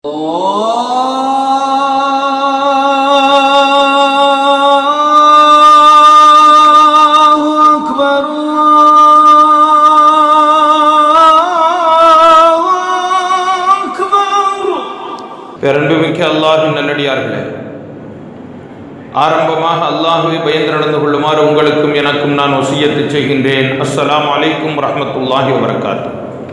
الله أكبر الله أكبر பெரன்புமிக்க அல்லாஹின் நல்லடியார்களே ஆரம்பமாக அல்லாஹுவை பயந்து நடந்து கொள்ளுமாறு உங்களுக்கும் எனக்கும் நான் ஒசியத்து செய்கின்றேன் அஸ்ஸலாமு அலைக்கும் ரஹ்மத்துல்லாஹி வபரகாத்து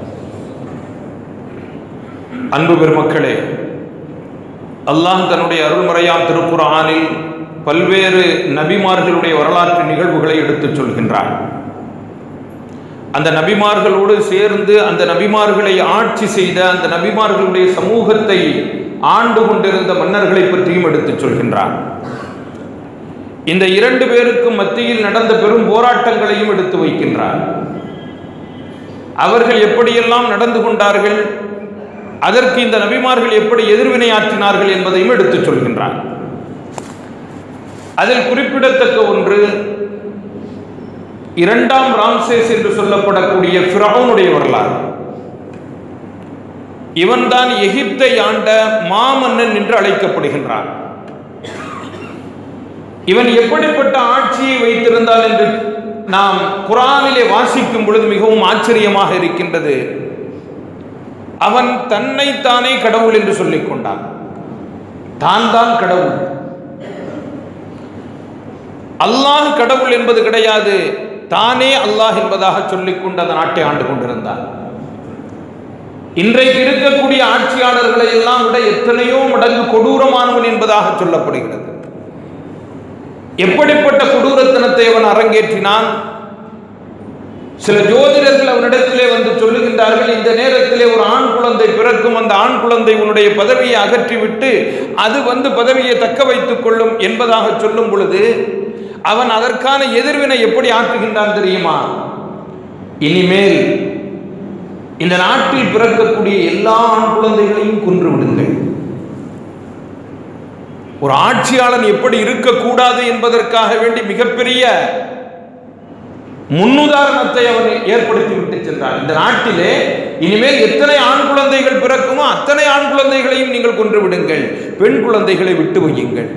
அன்பு பெருமக்களே அல்லாஹ் தன்னுடைய அருள்மறையாம் திருக்குர்ஆனில் பல்வேறு நபிமார்களுடைய வரலாற்று நிகழ்வுகளை எடுத்துச் சொல்கின்றான் அந்த நபிமார்களோடு சேர்ந்து அந்த நபிமார்களை ஆட்சி செய்த அந்த நபிமார்களுடைய சமூகத்தை ஆண்டு கொண்டிருந்த மன்னர்களை பற்றியும் எடுத்துச் சொல்கின்றான் இந்த இரண்டு பேருக்கும் மத்தியில் நடந்த பெரும் போராட்டங்களையும் எடுத்து வைக்கின்றார் அவர்கள் எப்படியெல்லாம் நடந்து கொண்டார்கள் அதற்கு இந்த நபிமார்கள் எப்படி எதிர்வினையாற்றினார்கள் என்பதையும் எடுத்துச் சொல்கின்றார் அதில் குறிப்பிடத்தக்க ஒன்று இரண்டாம் ராம்சேஸ் என்று சொல்லப்படக்கூடிய ஃபிரௌனுடைய வரலாறு இவன்தான் எகிப்தை ஆண்ட மாமன்னன் என்று அழைக்கப்படுகின்றான் இவன் எப்படிப்பட்ட ஆட்சியை வைத்திருந்தால் என்று நாம் குரானிலே வாசிக்கும் பொழுது மிகவும் ஆச்சரியமாக இருக்கின்றது அவன் தன்னைத்தானே கடவுள் என்று சொல்லிக் கொண்டான் தான் தான் கடவுள் அல்லாஹ் கடவுள் என்பது கிடையாது தானே அல்லாஹ் என்பதாக சொல்லிக் கொண்டு அந்த நாட்டை ஆண்டு கொண்டிருந்தான் இன்றைக்கு இருக்கக்கூடிய ஆட்சியாளர்களை எல்லாம் விட எத்தனையோ மடங்கு கொடூரமானவன் என்பதாக சொல்லப்படுகிறது எப்படிப்பட்ட கொடூரத்தனத்தை அவன் அரங்கேற்றினான் சில ஜோதிடர்கள் அவனிடத்திலே வந்து சொல்லுகின்றார்கள் இந்த நேரத்திலே ஒரு ஆண் குழந்தை பிறக்கும் அந்த ஆண் குழந்தை உன்னுடைய பதவியை அகற்றிவிட்டு அது வந்து பதவியை தக்க வைத்துக் கொள்ளும் என்பதாக சொல்லும் பொழுது அவன் அதற்கான எதிர்வினை எப்படி ஆற்றுகின்றான் தெரியுமா இனிமேல் இந்த நாட்டில் பிறக்கக்கூடிய எல்லா ஆண் குழந்தைகளையும் கொன்று விடுங்கள் ஒரு ஆட்சியாளன் எப்படி இருக்கக்கூடாது என்பதற்காக வேண்டி மிகப்பெரிய முன்னுதாரணத்தை அவன் ஏற்படுத்தி விட்டு சென்றான் இந்த நாட்டிலே இனிமேல் எத்தனை ஆண் குழந்தைகள் பிறக்குமோ அத்தனை ஆண் குழந்தைகளையும் நீங்கள் கொன்று விடுங்கள் பெண் குழந்தைகளை விட்டு வையுங்கள்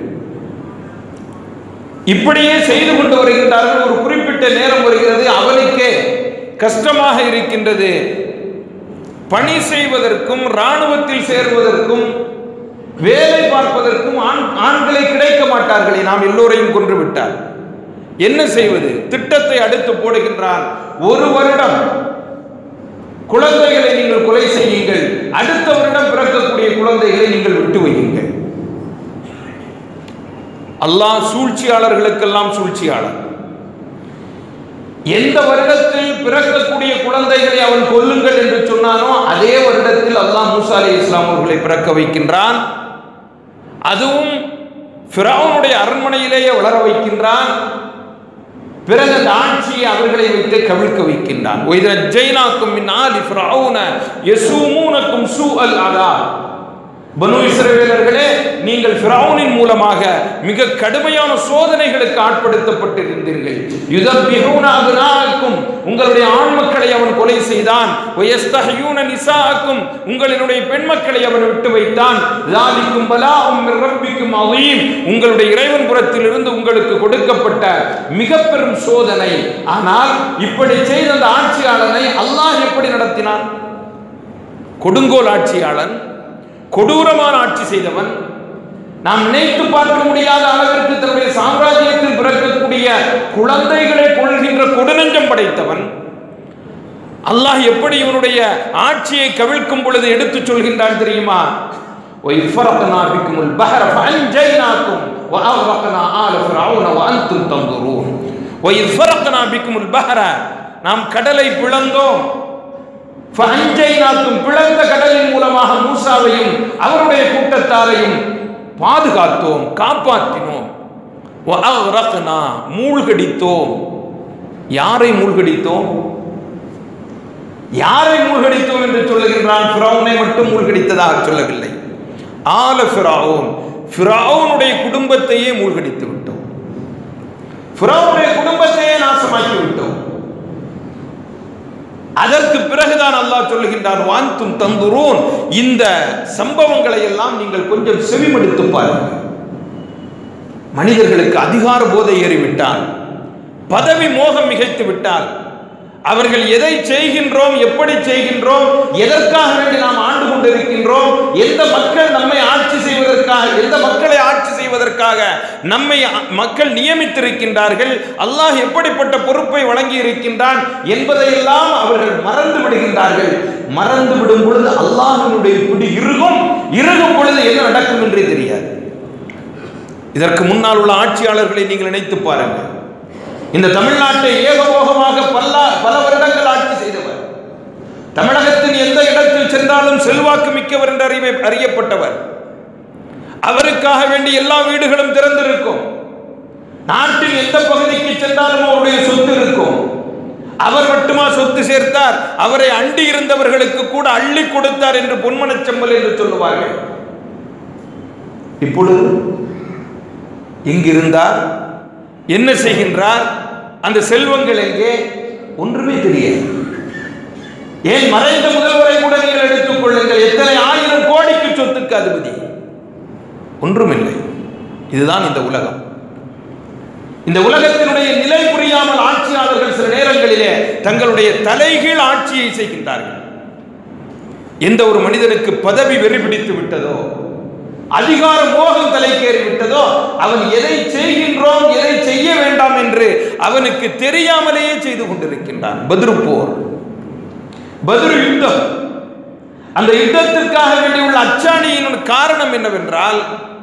இப்படியே செய்து கொண்டு வருகின்றார்கள் ஒரு குறிப்பிட்ட நேரம் வருகிறது அவனுக்கே கஷ்டமாக இருக்கின்றது பணி செய்வதற்கும் இராணுவத்தில் சேருவதற்கும் வேலை பார்ப்பதற்கும் ஆண் ஆண்களை கிடைக்க மாட்டார்களே நாம் எல்லோரையும் கொன்று விட்டார் என்ன செய்வது திட்டத்தை அடுத்து போடுகின்றான் ஒரு வருடம் குழந்தைகளை நீங்கள் கொலை செய்யுங்கள் அடுத்த வருடம் பிறக்கக்கூடிய குழந்தைகளை நீங்கள் விட்டு வையுங்கள் அல்லாஹ் சூழ்ச்சியாளர்களுக்கெல்லாம் சூழ்ச்சியாளர் எந்த வருடத்தில் பிறக்கக்கூடிய குழந்தைகளை அவன் கொல்லுங்கள் என்று சொன்னானோ அதே வருடத்தில் அல்லாஹ் மூசா அலி இஸ்லாம் அவர்களை பிறக்க வைக்கின்றான் அதுவும் ஃபிரௌனுடைய அரண்மனையிலேயே வளர வைக்கின்றான் பிறகு அந்த ஆட்சியை அவர்களை வைத்து கவிழ்க்க வைக்கின்றான் ஒய்த ஜெய்னாக்கும் மின்னாலி ஃபிரௌன யசூமூனக்கும் சூ அல் அதா பனு இஸ்ரவேலர்களே நீங்கள் ஃபிரௌனின் மூலமாக மிக கடுமையான சோதனைகளுக்கு ஆட்படுத்தப்பட்டிருந்தீர்கள் யுதப்பிஹூன அப்னாஅக்கும் உங்களுடைய ஆண் மக்களை அவன் கொலை செய்தான் வயஸ்தஹயூன நிசாஅக்கும் உங்களினுடைய பெண் மக்களை அவன் விட்டு வைத்தான் லாலிக்கும் பலாஉம் மிர் ரப்பிக்கும் அதீம் உங்களுடைய இறைவன் புறத்திலிருந்து உங்களுக்கு கொடுக்கப்பட்ட மிக பெரும் சோதனை ஆனால் இப்படி செய்த அந்த ஆட்சியாளனை அல்லாஹ் எப்படி நடத்தினான் கொடுங்கோல் ஆட்சியாளன் கொடூரமான ஆட்சி செய்தவன் நாம் நினைத்து பார்க்க முடியாத அளவிற்கு தன்னுடைய சாம்ராஜ்யத்தில் பிறக்கக்கூடிய குழந்தைகளை கொள்கின்ற கொடுநெஞ்சம் படைத்தவன் அல்லாஹ் எப்படி இவனுடைய ஆட்சியை கவிழ்க்கும் பொழுது எடுத்துச் சொல்கின்றான் தெரியுமா وَإِذْ فَرَقْنَا بِكُمُ الْبَحْرَ فَأَنْجَيْنَاكُمْ وَأَغْرَقْنَا آلَ فِرْعَوْنَ وَأَنْتُمْ تَنظُرُونَ وَإِذْ فَرَقْنَا بِكُمُ الْبَحْرَ நாம் கடலை பிளந்தோம் ஃபஅஞ்சைனாக்கும் பிளந்த கடலின் மூலமாக மூசாவையும் அவருடைய கூட்டத்தாரையும் பாதுகாத்தோம் காப்பாற்றினோம் வஅக்ரக்னா மூழ்கடித்தோம் யாரை மூழ்கடித்தோம் யாரை மூழ்கடித்தோம் என்று சொல்லுகின்றான் ஃபிரௌனை மட்டும் மூழ்கடித்ததாக சொல்லவில்லை ஆல ஃபிரௌன் ஃபிரௌனுடைய குடும்பத்தையே மூழ்கடித்து விட்டோம் ஃபிரௌனுடைய குடும்பத்தையே நாசமாக்கி விட்டோம் அதற்கு பிறகுதான் அல்லாஹ் சொல்லுகின்றான் வாந்தும் தந்துரூன் இந்த சம்பவங்களை எல்லாம் நீங்கள் கொஞ்சம் செவிமடுத்து பாருங்கள் மனிதர்களுக்கு அதிகார போதை ஏறிவிட்டால் பதவி மோகம் மிகைத்து விட்டால் அவர்கள் எதை செய்கின்றோம் எப்படி செய்கின்றோம் எதற்காக வேண்டி நாம் ஆண்டு கொண்டிருக்கின்றோம் எந்த மக்கள் நம்மை ஆட்சி செய்வதற்காக எந்த மக்களை ஆட்சி செய்வதற்காக நம்மை அ- மக்கள் நியமித்திருக்கின்றார்கள் அல்லாஹ் எப்படிப்பட்ட பொறுப்பை வழங்கி இருக்கின்றான் என்பதையெல்லாம் அவர்கள் மறந்து விடுகின்றார்கள் மறந்து விடும் பொழுது அல்லாஹினுடைய பிடி இறுகும் இறுகும் பொழுது என்ன நடக்கும் என்றே தெரியாது இதற்கு முன்னால் உள்ள ஆட்சியாளர்களை நீங்கள் நினைத்து பாருங்கள் இந்த தமிழ்நாட்டை ஏகபோகமாக பல பல வருடங்கள் ஆட்சி செய்தவர் தமிழகத்தின் எந்த இடத்தில் சென்றாலும் செல்வாக்கு மிக்கவர் என்று அறிவை அறியப்பட்டவர் அவருக்காக வேண்டி எல்லா வீடுகளும் திறந்திருக்கும் நாட்டில் எந்த பகுதிக்கு சென்றாலும் அவருடைய சொத்து இருக்கும் அவர் மட்டுமா சொத்து சேர்த்தார் அவரை அண்டி இருந்தவர்களுக்கு கூட அள்ளி கொடுத்தார் என்று பொன்மனச்செம்மல் என்று சொல்லுவார்கள் இப்பொழுது எங்கிருந்தார் என்ன செய்கின்றார் அந்த செல்வங்கள் எங்கே ஒன்றுமே தெரியாது ஏன் மறைந்த முதல்வரை கூட நீங்கள் எடுத்துக் கொள்ளுங்கள் எத்தனை ஆயிரம் கோடிக்கு சொத்துக்கு அதிபதி ஒன்றுமில்லை இதுதான் இந்த உலகம் இந்த உலகத்தினுடைய நிலை புரியாமல் ஆட்சியாளர்கள் சில நேரங்களிலே தங்களுடைய தலைகீழ் ஆட்சியை செய்கின்றார்கள் எந்த ஒரு மனிதனுக்கு பதவி வெறி பிடித்து விட்டதோ அதிகார மோகம் தலைக்கேறி விட்டதோ அவன் எதை செய்கின்றோம் எதை செய்ய வேண்டாம் என்று அவனுக்கு தெரியாமலேயே செய்து கொண்டிருக்கின்றான் பதிரு போர் பதிரு யுத்தம் அந்த யுத்தத்திற்காக வேண்டியுள்ள அச்சாணியின் காரணம் என்னவென்றால்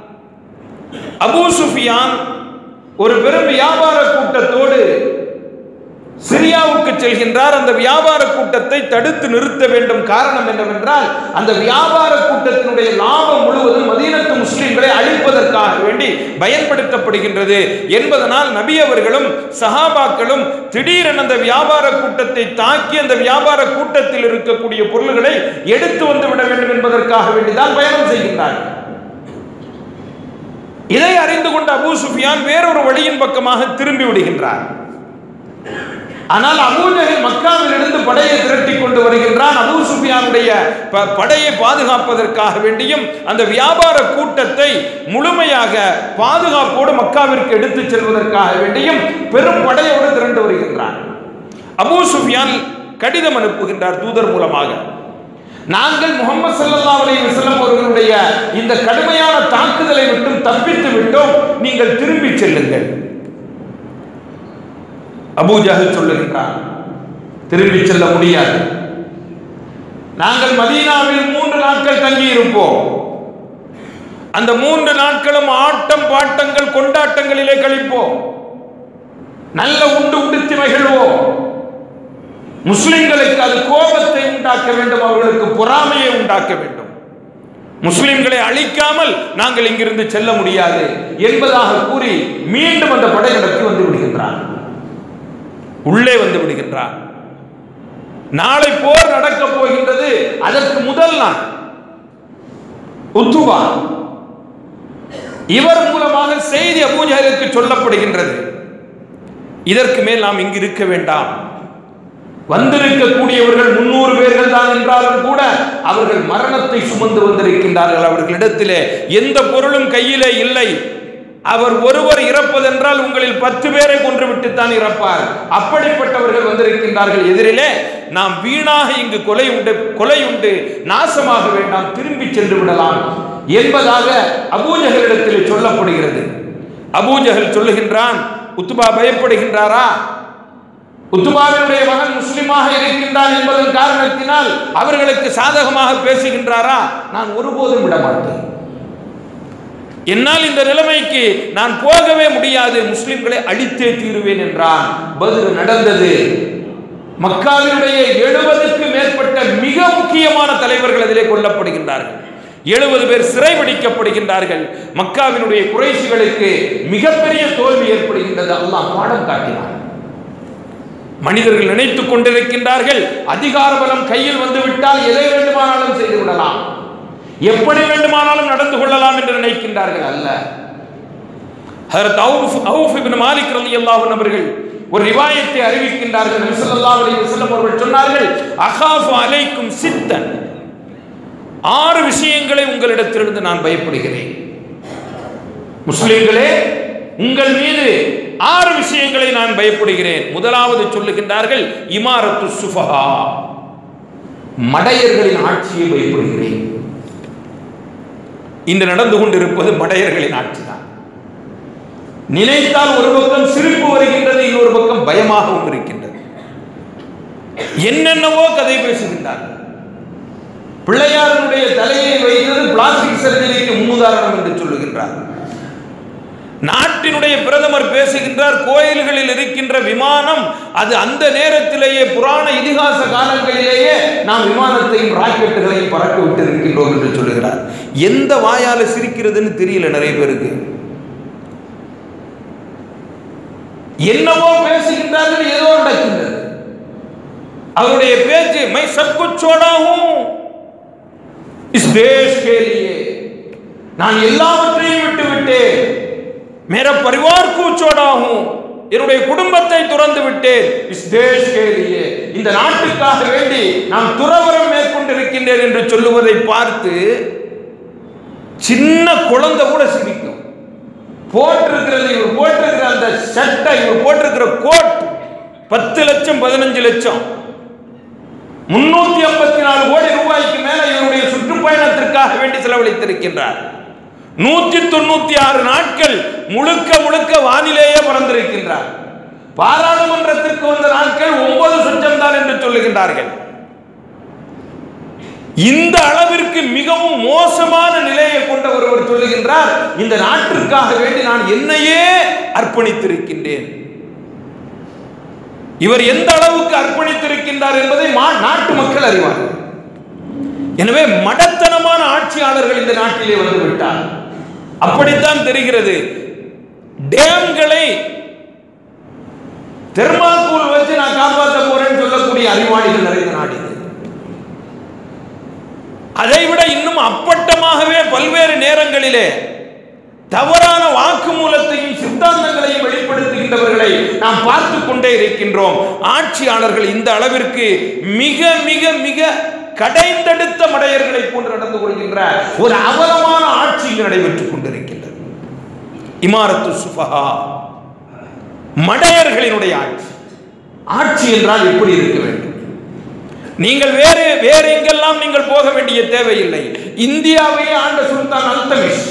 அபூ சுஃபியான் ஒரு பெரும் வியாபார கூட்டத்தோடு சிரியாவுக்கு செல்கின்றார் அந்த வியாபார கூட்டத்தை தடுத்து நிறுத்த வேண்டும் காரணம் என்னவென்றால் அந்த வியாபார கூட்டத்தினுடைய லாபம் முழுவதும் மதீனத்து முஸ்லிம்களை அழிப்பதற்காக வேண்டி பயன்படுத்தப்படுகின்றது என்பதனால் நபி அவர்களும் சஹாபாக்களும் திடீரென அந்த வியாபார கூட்டத்தை தாக்கி அந்த வியாபார கூட்டத்தில் இருக்கக்கூடிய பொருள்களை எடுத்து வந்து விட வேண்டும் என்பதற்காக வேண்டிதான் பயணம் செய்கின்றார்கள் இதை அறிந்து கொண்ட அபூ சுஃபியான் வேறொரு வழியின் பக்கமாக திரும்பி விடுகின்றார் ஆனால் அபூஜஹல் மக்காவில் இருந்து படையை திரட்டி கொண்டு வருகின்றான் அபூ சுஃபியானுடைய ப- படையை பாதுகாப்பதற்காக வேண்டியும் அந்த வியாபார கூட்டத்தை முழுமையாக பாதுகாப்போடு மக்காவிற்கு எடுத்துச் செல்வதற்காக வேண்டியும் பெரும் படையோடு திரண்டு வருகின்றான் அபூ சுஃபியான் கடிதம் அனுப்புகின்றார் தூதர் மூலமாக நாங்கள் முகமது ஸல்லல்லாஹு அலைஹி வஸல்லம் அவர்களுடைய இந்த கடுமையான தாக்குதலை விட்டும் தப்பித்து விட்டோம் நீங்கள் திரும்பி செல்லுங்கள் அபூஜஹல் சொல்லுகின்றான் திரும்பி செல்ல முடியாது நாங்கள் மதீனாவில் மூன்று நாட்கள் தங்கி இருப்போம் அந்த மூன்று நாட்களும் ஆட்டம் பாட்டங்கள் கொண்டாட்டங்களிலே கழிப்போம் நல்ல உண்டு உடுத்தி மகிழ்வோம் முஸ்லிம்களுக்கு அது கோபத்தை உண்டாக்க வேண்டும் அவர்களுக்கு பொறாமையை உண்டாக்க வேண்டும் முஸ்லிம்களை அழிக்காமல் நாங்கள் இங்கிருந்து செல்ல முடியாது என்பதாக கூறி மீண்டும் அந்த படையெடுத்து வந்து விடுகின்றான் உள்ளே வந்து விடுகின்றான் நாளை போர் நடக்கப் போகின்றது அதற்கு முதல் நாள் உத்துவா இவர் மூலமாக செய்தி அபூஜலுக்கு சொல்லப்படுகின்றது இதற்கு மேல் நாம் இங்கு இருக்க வேண்டாம் வந்திருக்கக்கூடியவர்கள் முன்னூறு பேர்கள் தான் என்றாலும் கூட அவர்கள் மரணத்தை சுமந்து வந்திருக்கின்றார்கள் அவர்களிடத்திலே எந்த பொருளும் கையிலே இல்லை அவர் ஒருவர் இறப்பதென்றால் உங்களில் பத்து பேரை கொன்றுவிட்டுத்தான் இறப்பார் அப்படிப்பட்டவர்கள் வந்திருக்கின்றார்கள் எதிரிலே நாம் வீணாக இங்கு கொலை உண்டு கொலை உண்டு நாசமாக வேண்டாம் திரும்பி சென்று விடலாம் என்பதாக அபூஜகளிடத்திலே சொல்லப்படுகிறது அபூஜஹல் சொல்லுகின்றான் உத்துபா பயப்படுகின்றாரா உத்துபாவினுடைய மகன் முஸ்லிமாக இருக்கின்றான் என்பதன் காரணத்தினால் அவர்களுக்கு சாதகமாக பேசுகின்றாரா நான் ஒருபோதும் விட மாட்டேன் என்னால் இந்த நிலைமைக்கு நான் போகவே முடியாது முஸ்லிம்களை அழித்தே தீருவேன் என்றான் பதில் நடந்தது மக்காவினுடைய எழுபதுக்கு மேற்பட்ட மிக முக்கியமான தலைவர்கள் அதிலே கொல்லப்படுகின்றார்கள் எழுபது பேர் சிறைபிடிக்கப்படுகின்றார்கள் மக்காவினுடைய குறைசிகளுக்கு மிகப்பெரிய தோல்வி ஏற்படுகின்றது அல்லாஹ் பாடம் காட்டினான் மனிதர்கள் நினைத்துக் கொண்டிருக்கின்றார்கள் அதிகார பலம் கையில் வந்து விட்டால் எதை வேண்டுமானாலும் செய்து விடலாம் எப்படி வேண்டுமானாலும் நடந்து கொள்ளலாம் என்று நினைக்கின்றார்கள் அல்ல ஹரத் அவுஃப் அவுஃப் இப்னு மாலிக் ரலியல்லாஹு அன்ஹு அவர்கள் ஒரு ரிவாயத்தை அறிவிக்கின்றார்கள் நபி ஸல்லல்லாஹு அலைஹி வஸல்லம் அவர்கள் சொன்னார்கள் அகாஃபு அலைக்கும் சித்தன் ஆறு விஷயங்களை உங்களிடத்திலிருந்து நான் பயப்படுகிறேன் முஸ்லிம்களே உங்கள் மீது ஆறு விஷயங்களை நான் பயப்படுகிறேன் முதலாவது சொல்லுகின்றார்கள் இமாரத்து சுஃபஹா மடையர்களின் ஆட்சியை பயப்படுகிறேன் இன்று நடந்து கொண்டிருப்பது மடையர்களின் ஆட்சி தான் நினைத்தால் ஒரு பக்கம் சிரிப்பு வருகின்றது இன்னொரு பக்கம் பயமாகவும் இருக்கின்றது என்னென்னவோ கதை பேசுகின்றார்கள் பிள்ளையாரனுடைய தலையை வைத்தது பிளாஸ்டிக் சர்ஜரிக்கு முன்னுதாரணம் என்று சொல்லுகின்றார் நாட்டினுடைய பிரதமர் பேசுகின்றார் கோயில்களில் இருக்கின்ற விமானம் அது அந்த நேரத்திலேயே புராண இதிகாச காலங்களிலேயே நாம் விமானத்தையும் ராக்கெட்டுகளையும் பறக்க விட்டு இருக்கின்றோம் என்று சொல்லுகிறார் எந்த வாயால சிரிக்கிறதுன்னு தெரியல நிறைய பேருக்கு என்னவோ பேசுகின்றார்கள் ஏதோ நடக்கின்றது அவருடைய பேச்சு மை சப் குச் छोड़ा हूं इस देश के लिए நான் எல்லாவற்றையும் விட்டு விட்டேன் मेरा परिवार को छोड़ा हूं என்னுடைய குடும்பத்தை துறந்து விட்டேன் इस देश के लिए இந்த நாட்டுக்காக வேண்டி நான் துறவரம் மேற்கொண்டிருக்கின்றேன் என்று சொல்லுவதை பார்த்து சின்ன குழந்தை கூட சிரிக்கும் போட்டிருக்கிறது இவர் போட்டிருக்கிற அந்த சட்டை இவர் போட்டிருக்கிற கோட் பத்து லட்சம் பதினஞ்சு லட்சம் முன்னூத்தி ஐம்பத்தி நாலு கோடி ரூபாய்க்கு மேல இவருடைய சுற்றுப்பயணத்திற்காக வேண்டி செலவழித்திருக்கின்றார் நூத்தி தொண்ணூத்தி ஆறு நாட்கள் முழுக்க முழுக்க வானிலேயே பறந்திருக்கின்றார் பாராளுமன்றத்திற்கு வந்த நாட்கள் ஒன்பது சொச்சம் தான் என்று சொல்லுகின்றார்கள் இந்த அளவிற்கு மிகவும் மோசமான நிலையை கொண்ட ஒருவர் சொல்லுகின்றார் இந்த நாட்டிற்காக வேண்டி நான் என்னையே அர்ப்பணித்திருக்கின்றேன் இவர் எந்த அளவுக்கு அர்ப்பணித்திருக்கின்றார் என்பதை மா- நாட்டு மக்கள் அறிவார்கள் எனவே மடத்தனமான ஆட்சியாளர்கள் இந்த நாட்டிலே வந்து விட்டார் அப்படித்தான் தெரிகிறது டேம்களை தெர்மாக்கூல் வச்சு நான் காப்பாற்ற போறேன்னு சொல்லக்கூடிய அறிவாளிகள் நிறைந்த நாடு இது அதைவிட இன்னும் அப்பட்டமாகவே பல்வேறு நேரங்களிலே தவறான வாக்குமூலத்தையும் சித்தாந்தங்களையும் வெளிப்படுத்துகின்றவர்களை நாம் பார்த்து கொண்டே இருக்கின்றோம் ஆட்சியாளர்கள் இந்த அளவிற்கு மிக மிக மிக கடைந்தெடுத்த மடையர்களை போன்று நடந்து கொள்கின்ற ஒரு அவலமான ஆட்சி இங்கு நடைபெற்றுக் கொண்டிருக்கின்றது இமாரத்து சுஃபஹா மடையர்களினுடைய ஆட்சி ஆட்சி என்றால் எப்படி இருக்க வேண்டும் நீங்கள் வேறு வேறு எங்கெல்லாம் நீங்கள் போக வேண்டிய தேவையில்லை இந்தியாவையே ஆண்ட சுல்தான் அல்தமிஷ்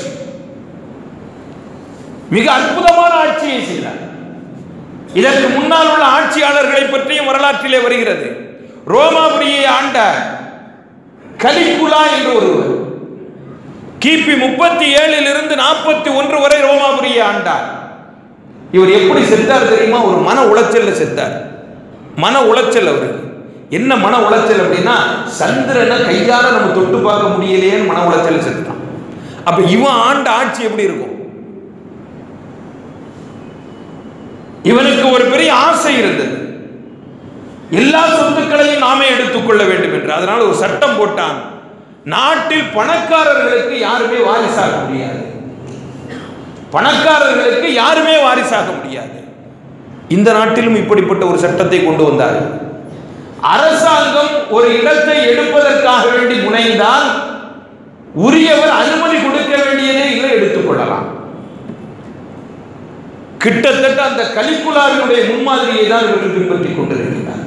மிக அற்புதமான ஆட்சியை செய்தார் இதற்கு முன்னால் உள்ள ஆட்சியாளர்களை பற்றியும் வரலாற்றிலே வருகிறது ரோமாபுரியை ஆண்ட கலிகுலா என்று ஒருவர் கிபி முப்பத்தி ஏழில் இருந்து நாற்பத்தி ஒன்று வரை ரோமாபுரியை ஆண்டார் இவர் எப்படி செத்தார் தெரியுமா ஒரு மன உளைச்சல்ல செத்தார் மன உளைச்சல் அவருக்கு என்ன மன உளைச்சல் அப்படின்னா சந்திரனை கையால நம்ம தொட்டு பார்க்க முடியலையேன்னு மன உளைச்சல் செத்தான் அப்ப இவன் ஆண்ட ஆட்சி எப்படி இருக்கும் இவனுக்கு ஒரு பெரிய ஆசை இருந்தது எல்லா சொத்துக்களையும் நாமே எடுத்துக்கொள்ள வேண்டும் என்று அதனால ஒரு சட்டம் போட்டான் நாட்டில் பணக்காரர்களுக்கு யாருமே வாரிசாக முடியாது பணக்காரர்களுக்கு யாருமே வாரிசாக முடியாது இந்த நாட்டிலும் இப்படிப்பட்ட ஒரு சட்டத்தை கொண்டு வந்தார்கள் அரசாங்கம் ஒரு இடத்தை எடுப்பதற்காக வேண்டி முனைந்தால் உரியவர் அனுமதி கொடுக்க வேண்டியதே இல்லை எடுத்துக்கொள்ளலாம் கிட்டத்தட்ட அந்த கலிக்குலாவினுடைய முன்மாதிரியை தான் இவர்கள் பின்பற்றிக் கொண்டிருக்கிறார்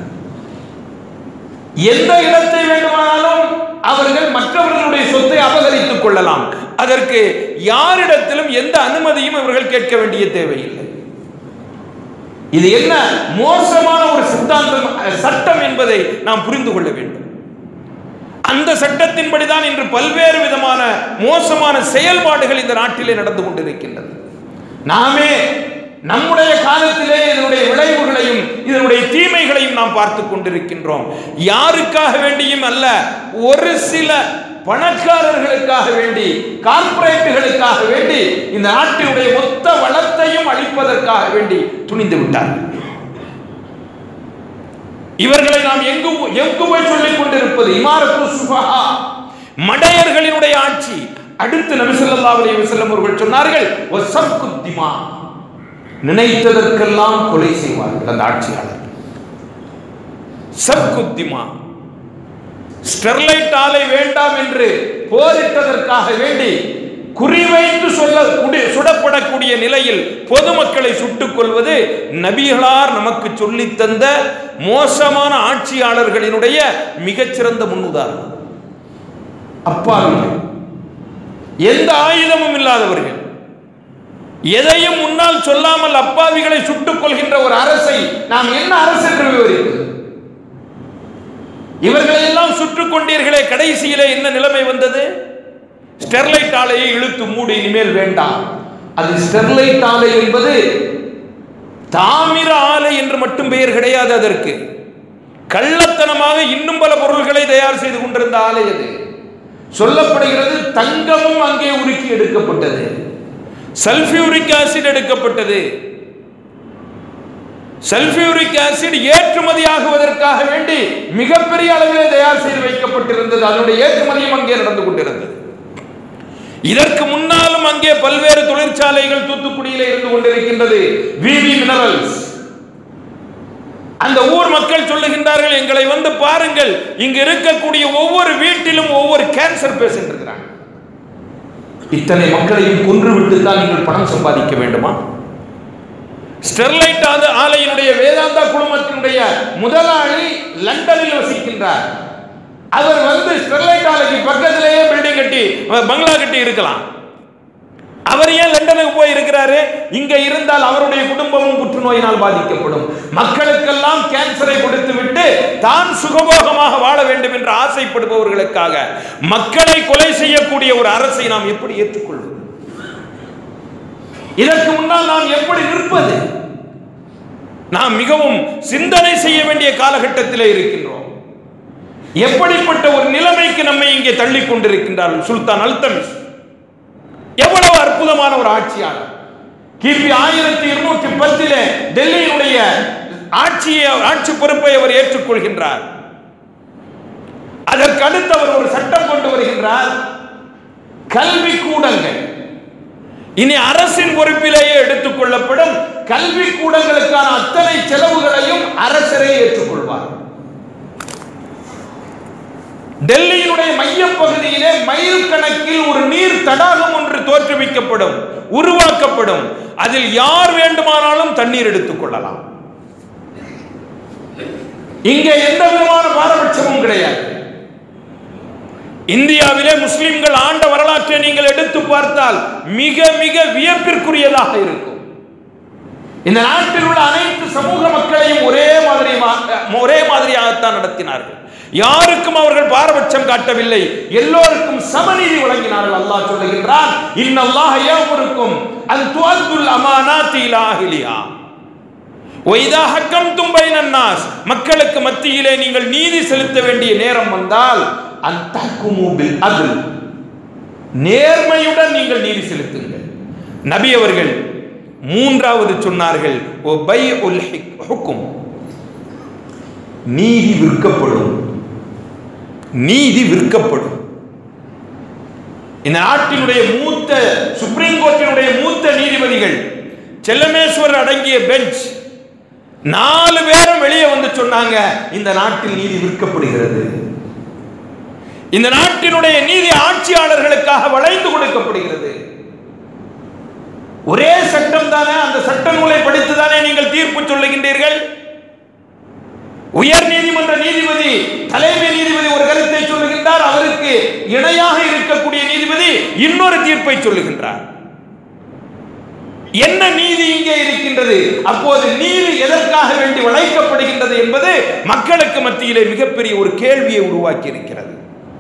எந்த இடத்தை வேண்டுமானாலும் அவர்கள் மற்றவர்களுடைய சொத்தை அபகரித்துக் கொள்ளலாம் அதற்கு யாரிடத்திலும் எந்த அனுமதியும் இவர்கள் கேட்க வேண்டிய தேவையில்லை இது என்ன மோசமான ஒரு சித்தாந்தம் அஹ், சட்டம் என்பதை நாம் புரிந்து கொள்ள வேண்டும் அந்த சட்டத்தின்படிதான் இன்று பல்வேறு விதமான மோசமான செயல்பாடுகள் இந்த நாட்டிலே நடந்து கொண்டிருக்கின்றது நாமே நம்முடைய காலத்திலே இதனுடைய விளைவுகளையும் இதனுடைய தீமைகளையும் நாம் பார்த்து கொண்டிருக்கின்றோம் யாருக்காக வேண்டியும் அல்ல ஒரு சில பணக்காரர்களுக்காக வேண்டி கார்ப்பரேட்டுகளுக்காக வேண்டி இந்த நாட்டினுடைய மொத்த வளத்தையும் அளிப்பதற்காக வேண்டி துணிந்து விட்டார்கள் இவர்களை நாம் எங்கு எங்கு போய் சொல்லிக் கொண்டிருப்பது இமாரத்து சுபஹா மடையர்களினுடைய ஆட்சி அடுத்து நபி ஸல்லல்லாஹு அலைஹி வஸல்லம் அவர்கள் சொன்னார்கள் வசப்கு திமா நினைத்ததற்கெல்லாம் கொலை செய்வார்கள் அந்த ஆட்சியாளர் சப்குத்திமா ஸ்டெர்லைட் ஆலை வேண்டாம் என்று போரிட்டதற்காக வேண்டி குறிவைத்து சொல்ல குடி- சுடப்படக்கூடிய நிலையில் பொதுமக்களை சுட்டுக் கொள்வது நபிகளார் நமக்கு சொல்லித் தந்த மோசமான ஆட்சியாளர்களினுடைய மிகச்சிறந்த முன்னுதாரணம் அப்பாவிகள் எந்த ஆயுதமும் இல்லாதவர்கள் எதையும் முன்னால் சொல்லாமல் அப்பாவிகளை சுட்டுக் கொள்கின்ற ஒரு அரசை நாம் என்ன அரசு என்று விவரிப்பது இவர்களை எல்லாம் சுட்டுக் கொண்டீர்களே கடைசியிலே என்ன நிலைமை வந்தது ஸ்டெர்லைட் ஆலையை இழுத்து மூடி இனிமேல் வேண்டாம் அது ஸ்டெர்லைட் ஆலை என்பது தாமிர ஆலை என்று மட்டும் பெயர் கிடையாது அதற்கு கள்ளத்தனமாக இன்னும் பல பொருள்களை தயார் செய்து கொண்டிருந்த ஆலை அது சொல்லப்படுகிறது தங்கமும் அங்கே உருக்கி எடுக்கப்பட்டது சல்பியூரிக் ஆசிட் எடுக்கப்பட்டது சல்பியூரிக் ஆசிட் ஏற்றுமதி ஆகுவதற்காக வேண்டி மிகப்பெரிய அளவிலே தயார் செய்து வைக்கப்பட்டிருந்தது அதனுடைய ஏற்றுமதியும் அங்கே நடந்து கொண்டிருந்தது இதற்கு முன்னாலும் அங்கே பல்வேறு தொழிற்சாலைகள் தூத்துக்குடியிலே இருந்து கொண்டிருக்கின்றது விவி மினரல்ஸ் அந்த ஊர் மக்கள் சொல்லுகின்றார்கள் எங்களை வந்து பாருங்கள் இங்கு இருக்கக்கூடிய ஒவ்வொரு வீட்டிலும் ஒவ்வொரு கேன்சர் பேஷண்ட் இருக்கிறாங்க இத்தனை மக்களையும் கொன்று விட்டு தான் நீங்கள் பணம் சம்பாதிக்க வேண்டுமா ஸ்டெர்லைட் ஆத ஆலையினுடைய வேதாந்தா குழுமத்தினுடைய முதலாளி லண்டனில் வசிக்கின்றார் அவர் வந்து ஸ்டெர்லைட் ஆலைக்கு பக்கத்திலேயே பில்டிங் கட்டி பங்களா கட்டி இருக்கலாம் அவர் ஏன் லண்டனுக்கு போய் இருக்கிறாரு இங்க இருந்தால் அவருடைய குடும்பமும் புற்றுநோயினால் பாதிக்கப்படும் மக்களுக்கெல்லாம் கேன்சரை கொடுத்து விட்டு தான் சுகபோகமாக வாழ வேண்டும் என்று ஆசைப்படுபவர்களுக்காக மக்களை கொலை செய்யக்கூடிய ஒரு அரசை நாம் எப்படி ஏற்றுக்கொள்வது இதற்கு முன்னால் நாம் எப்படி நிற்பது நாம் மிகவும் சிந்தனை செய்ய வேண்டிய காலகட்டத்திலே இருக்கின்றோம் எப்படிப்பட்ட ஒரு நிலைமைக்கு நம்மை இங்கே தள்ளி கொண்டிருக்கின்றார்கள் சுல்தான் அல்தமிஸ் எவ்வளவு அற்புதமான ஒரு ஆட்சியாளர் கிபி ஆயிரத்தி இருநூற்றி பத்திலே டெல்லியினுடைய ஆட்சியை ஆட்சி பொறுப்பை அவர் ஏற்றுக்கொள்கின்றார் அதற்கு அடுத்து அவர் ஒரு சட்டம் கொண்டு வருகின்றார் கல்வி கூடங்கள் இனி அரசின் பொறுப்பிலேயே எடுத்துக் கொள்ளப்படும் கல்வி கூடங்களுக்கான அத்தனை செலவுகளையும் அரசரே ஏற்றுக்கொள்வார் டெல்லியினுடைய மையப்பகுதியிலே மைல் கணக்கில் ஒரு நீர் தடாகம் ஒன்று தோற்றுவிக்கப்படும் உருவாக்கப்படும் அதில் யார் வேண்டுமானாலும் தண்ணீர் எடுத்துக் கொள்ளலாம் இங்கே எந்த விதமான பாரபட்சமும் கிடையாது இந்தியாவிலே முஸ்லிம்கள் ஆண்ட வரலாற்றை நீங்கள் எடுத்து பார்த்தால் மிக மிக வியப்பிற்குரியதாக இருக்கும் இந்த நாட்டில் உள்ள அனைத்து சமூக மக்களையும் ஒரே மாதிரி ஒரே மாதிரியாகத்தான் நடத்தினார்கள் யாருக்கும் அவர்கள் பாரபட்சம் காட்டவில்லை எல்லோருக்கும் சமநீதி வழங்கினார்கள் அல்லாஹ் சொல்லுகின்றான் இன்னல்லாஹ் யாவருக்கும் அன் துஅத்துல் அமானாத்தி இலா அஹ்லிஹா ஒய்தா ஹக்கம்தும் பைனன் நாஸ் மக்களுக்கு மத்தியிலே நீங்கள் நீதி செலுத்த வேண்டிய நேரம் வந்தால் அன் தஹ்குமு பில் அத்ல் நேர்மையுடன் நீங்கள் நீதி செலுத்துங்கள் நபி அவர்கள் மூன்றாவது சொன்னார்கள் ஓ பை உல் ஹுக்கும் நீதி விற்கப்படும் நீதி விற்கப்படும் இந்த நாட்டினுடைய மூத்த சுப்ரீம் கோர்ட்டினுடைய மூத்த நீதிபதிகள் செல்லமேஸ்வரர் அடங்கிய பெஞ்ச் நாலு பேரும் வெளியே வந்து சொன்னாங்க இந்த நாட்டில் நீதி விற்கப்படுகிறது இந்த நாட்டினுடைய நீதி ஆட்சியாளர்களுக்காக வளைந்து கொடுக்கப்படுகிறது ஒரே சட்டம் தானே அந்த சட்ட நூலை படித்து தானே நீங்கள் தீர்ப்பு சொல்லுகின்றீர்கள் உயர் நீதிமன்ற நீதிபதி தலைமை நீதிபதி ஒரு கருத்தை சொல்லுகின்றார் அவருக்கு இணையாக இருக்கக்கூடிய நீதிபதி இன்னொரு தீர்ப்பை சொல்லுகின்றார் என்ன நீதி இங்கே இருக்கின்றது அப்போது நீதி எதற்காக வேண்டி வளைக்கப்படுகின்றது என்பது மக்களுக்கு மத்தியிலே மிகப்பெரிய ஒரு கேள்வியை உருவாக்கி இருக்கிறது